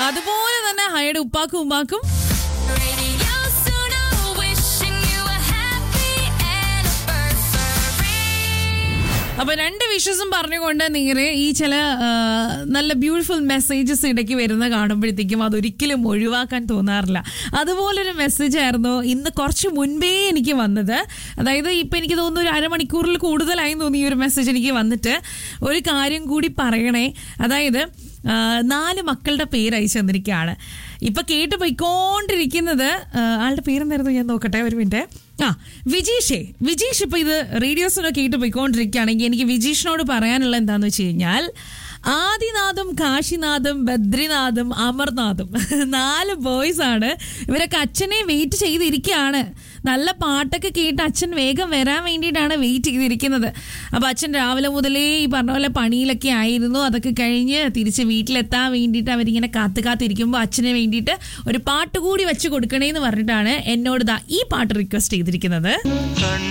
അതുപോലെ തന്നെ ഹയുടെ ഉപ്പാക്കും ഉമ്മാക്കും Radio Suno, wishing you a happy anniversary. അപ്പൊ രണ്ട് വിഷസും പറഞ്ഞുകൊണ്ട് നേരെ ഈ ചില ആ, നല്ല ബ്യൂട്ടിഫുൾ മെസ്സേജസ് ഇടയ്ക്ക് വരുന്ന കാണുമ്പോഴത്തേക്കും അതൊരിക്കലും ഒഴിവാക്കാൻ തോന്നാറില്ല അതുപോലൊരു മെസ്സേജ് ആയിരുന്നു ഇന്ന് കുറച്ച് മുൻപേ എനിക്ക് വന്നത് അതായത് ഇപ്പൊ എനിക്ക് തോന്നുന്നു ഒരു അരമണിക്കൂറിൽ കൂടുതലായി തോന്നി ഈ ഒരു മെസ്സേജ് എനിക്ക് വന്നിട്ട് ഒരു കാര്യം കൂടി പറയണേ അതായത് ആ, നാല് മക്കളുടെ പേര് അയച്ചു തന്നിരിക്കുകയാണ് ഇപ്പൊ കേട്ട് പോയിക്കൊണ്ടിരിക്കുന്നത് ആ, ആളുടെ പേരെന്തായിരുന്നു ഞാൻ നോക്കട്ടെ ഒരു മിനിറ്റ് ആ വിജീഷേ വിജീഷ് ഇപ്പൊ ഇത് റേഡിയോസിനൊക്കെ കേട്ട് പോയിക്കൊണ്ടിരിക്കുകയാണെങ്കിൽ എനിക്ക് വിജീഷിനോട് പറയാനുള്ള എന്താന്ന് വെച്ച് കഴിഞ്ഞാൽ ആദിനാഥും കാശിനാഥും ബദ്രിനാഥും അമർനാഥും നാല് ബോയ്സ് ആണ് ഇവരൊക്കെ അച്ഛനെ വെയിറ്റ് ചെയ്തിരിക്കുകയാണ് നല്ല പാട്ടൊക്കെ കേട്ട് അച്ഛൻ വേഗം വരാൻ വേണ്ടിയിട്ടാണ് വെയിറ്റ് ചെയ്തിരിക്കുന്നത് അപ്പൊ അച്ഛൻ രാവിലെ മുതലേ ഈ പറഞ്ഞ പോലെ പണിയിലൊക്കെ ആയിരുന്നു അതൊക്കെ കഴിഞ്ഞ് തിരിച്ച് വീട്ടിലെത്താൻ വേണ്ടിയിട്ട് അവരിങ്ങനെ കാത്തു കാത്തിരിക്കുമ്പോൾ അച്ഛന് വേണ്ടിയിട്ട് ഒരു പാട്ട് കൂടി വെച്ച് കൊടുക്കണേന്ന് പറഞ്ഞിട്ടാണ് എന്നോട് ദാ ഈ പാട്ട് റിക്വസ്റ്റ് ചെയ്തിരിക്കുന്നത്